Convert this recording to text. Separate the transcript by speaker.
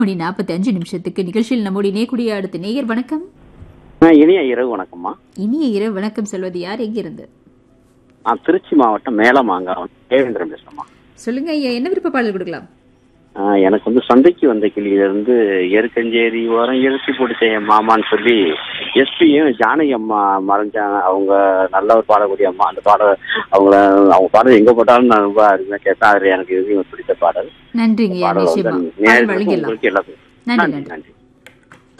Speaker 1: மணி நாற்பத்தி அஞ்சு நிமிஷத்துக்கு நிகழ்ச்சியில் நம்முடைய நேக்குடிய அடுத்த நேயர் வணக்கம்
Speaker 2: ஆ, இனிய இரவு வணக்கம்மா
Speaker 1: இனிய இரவு வணக்கம் சொல்வது யார் எங்கிருந்து
Speaker 2: நான் திருச்சி மாவட்டம் மேலமாங்காவன் தேவேந்திரன் பேசுறேம்மா
Speaker 1: சொல்லுங்க ஐயா என்ன விருப்ப பாடல் கொடுக்கலாம்
Speaker 2: ஆ, எனக்கு வந்து சந்தைக்கு வந்த கிளியிலிருந்து எருக்கஞ்சேரி ஓரம் எழுச்சி போட்டு என் மாமான்னு சொல்லி எஸ்பியும் ஜானகி அம்மா மறைஞ்சாங்க அவங்க நல்ல ஒரு பாடக்கூடிய அம்மா அந்த பாடல் அவங்கள அவங்க பாடல் எங்க போட்டாலும் நான் ரொம்ப அருமையா கேட்பேன் அதுல எனக்கு இது பிடித்த பாடல்
Speaker 1: நன்றிங்க ஐயா
Speaker 2: பாடல்
Speaker 1: நிச்சயமா
Speaker 2: வந்து
Speaker 1: பாடல்
Speaker 2: நேயர்களுக்கும்
Speaker 1: வழங்கிடலாம்
Speaker 2: உங்களுக்கு எல்லாத்துக்கும்
Speaker 1: நன்றி
Speaker 2: நன்றி
Speaker 1: நன்றி
Speaker 2: நன்றி